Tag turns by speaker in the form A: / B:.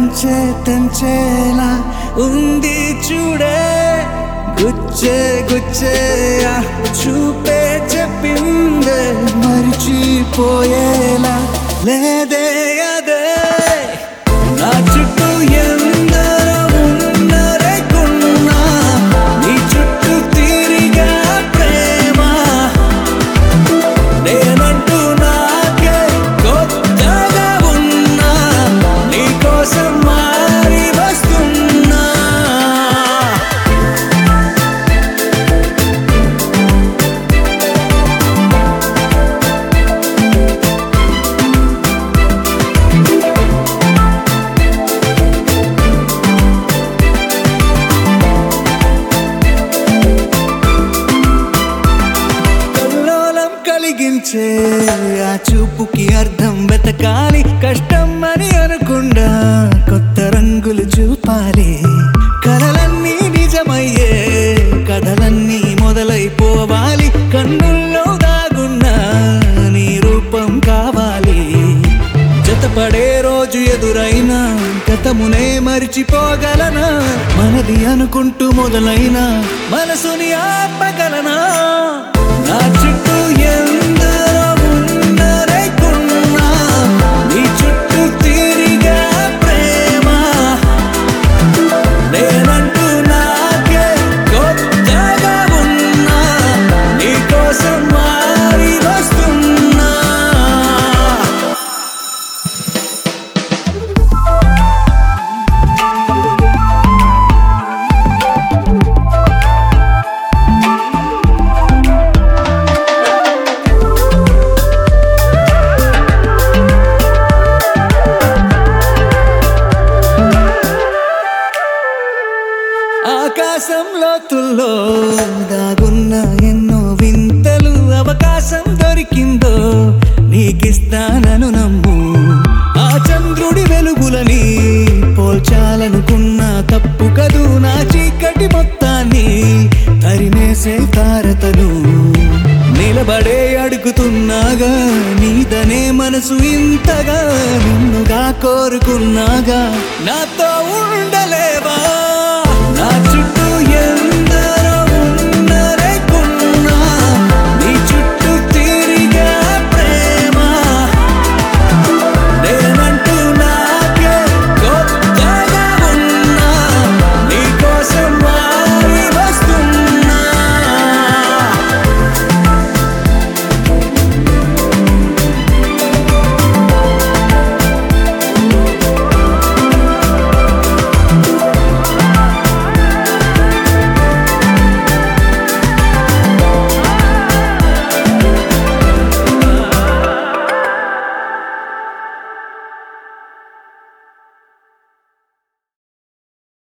A: మంచే తెంచేలా ఉంది చూడే గుచ్చే గుచ్చే ఆ చూపే చెప్పిందే మరిచిపోయేలా లేదే అదే నా చుట్టూ ఎందరో ఉన్నారేకున్నా నీ చుట్టూ తిరిగా ప్రేమ నేనంటూ నాకే కొత్తగా ఉన్నా నీకోసం మారి వస్తున్నా కల్లోలం కలిగించే ఆ చూపుకి అర్థం వెతకాలి కష్టం అని అనుకుండా కొత్త రంగులు చూపాలి కలలన్నీ నిజమయ్యే కథలన్నీ మొదలైపోవాలి కన్నుల్లో దాగున్న నీ రూపం కావాలి జతపడే రోజు ఎదురైనా గతమునే మరిచిపోగలనా మనది అనుకుంటూ మొదలైన మనసుని ఆపగలనా నా చుట్టూ ఎందరో ఉన్నారేకున్నా నీ చుట్టూ తిరిగా ప్రేమ నేనంటూ నాకే కొత్తగా ఉన్నా నీకోసం మారి వస్తున్నా ఆకాశం లోతుల్లో దాగున్న ఎన్నో వింతలు అవకాశం దొరికిందో నీకిస్తానను నమ్ము ఆ చంద్రుడి వెలుగులని పోల్చాలనుకున్న తప్పు కదూ నా చీకటి మొత్తాన్ని తరిమేసే తారతను నిలబడే అడుగుతున్నాగా నీదనే మనసు ఇంతగా నిన్నుగా కోరుకున్నాగా నాతో ఉండలేవా